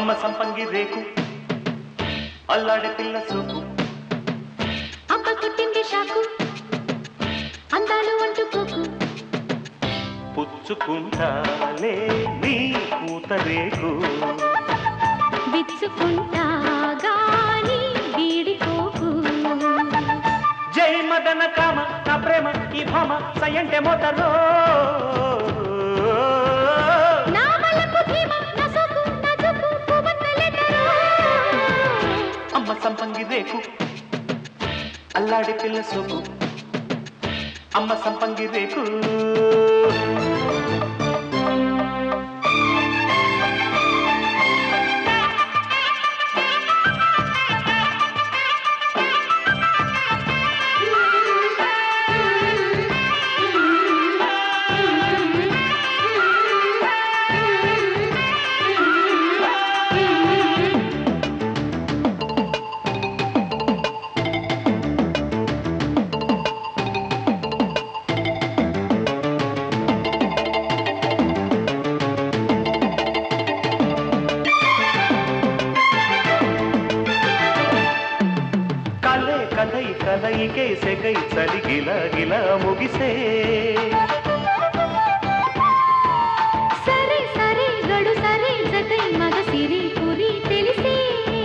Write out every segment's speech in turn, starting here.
అమ్మ సంపంగి రేకు అల్లాడే పిల్ల సోకు అబ్బ కొట్టింది షాకు అందాలు అంటుకోకు పుచ్చుకుంటాలే నీ పూత రేకు విచ్చుకుంటా గాని వీడిపోకు జై మదన కామ నా ప్రేమ ఈ భామ సయంటే మోతరో నా వలకు భీమ నా సోకు నా జోకు పువ్వన్నలెదరో అమ్మ సంపంగి రేకు అల్లాడే పిల్ల సోకు అమ్మ సంపంగి రేకు కలే కలై కలయికే సెగై చలి గిల గిల ముగిసే సరే సరే గడు సరే జతై మగ సిరి పురి తెలిసే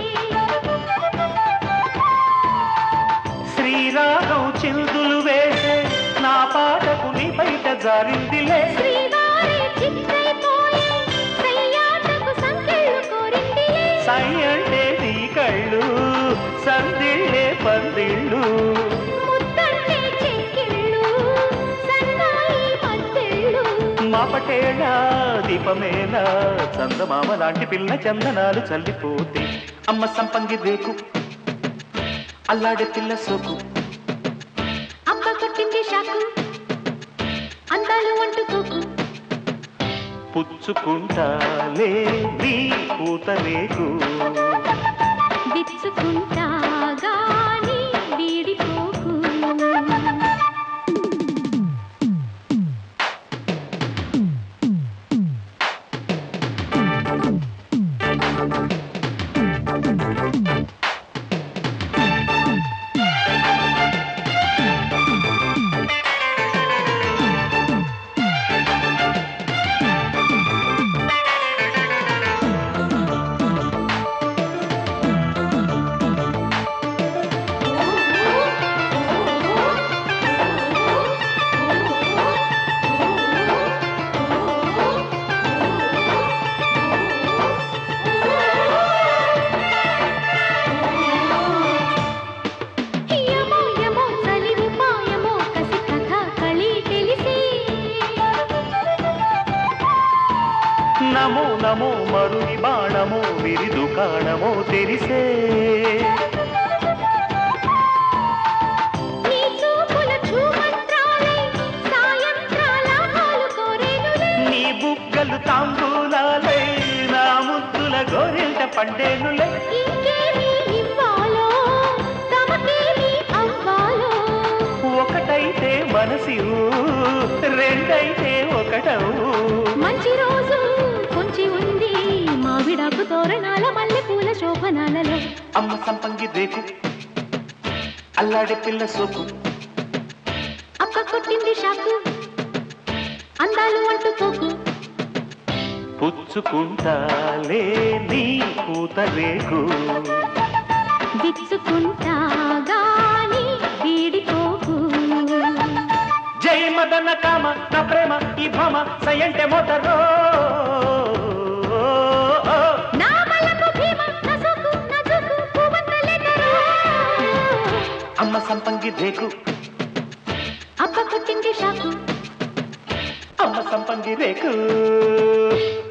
శ్రీరాగం చిందులు వేసే నా పాటకు నీ బయట జారిందిలే శ్రీవారి చిత్తైపోయే సయ్యాటకు సంకెళ్ళు కోరిందిలే సై అంటే నీ కళ్ళు సందిళ్ళే పందిళ్ళు ముద్దంటే చెక్కిళ్ళు సన్నాయి మద్దెళ్ళు మాపటేళ దీపమేళ చందమామ లాంటి పిల్ల చందనాలు చల్లిపోతే అమ్మ సంపంగి రేకు అల్లాడే పిల్ల సోకు అబ్బ కొట్టింది షాకు అందాలు అంటుకోకు పుచ్చుకుంటాలే నీ పూత రేకు విచ్చుకుంటా గాని వీడిపోకు యమో యమో చలి ఉపాయమో కసి కథ కళి తెలిసే నమో నమో మరుని బాణమో విరి దుకాణమో తెరిసే నీ చూపుల చూమంత్రాలై సాయంత్రాల హాలు కోరేనులే నీ బుగ్గలు తాంబూలాలై నా ముద్దుల గోరింట పండేనులే ఇంకేమి ఇవ్వాలో తమకేమి అవ్వాలో ఒకటైతే మనసివు రెండైతే ఒకటవు మంచి రోజు కొంచి ఉంది మావిడాకు తోరణాల మల్లె పూల శోభనాలలో అమ్మ సంపంగి రేకు అల్లాడే పిల్ల సోకు అక్క కొట్టింది షాకు అందాలు అంటుకోకు పుచ్చుకుంటాలే నీ పూత రేకు విచ్చుకుంటా గాని వీడిపోకు జై మదన కామ నా ప్రేమ ఈ భామ సయంటే మోతరో నా వలకు భీమ నా సోకు నా జోకు పువ్వన్నలెదరో అమ్మ సంపంగి రేకు అక్క కొట్టింది షాకు అమ్మ సంపంగి రేకు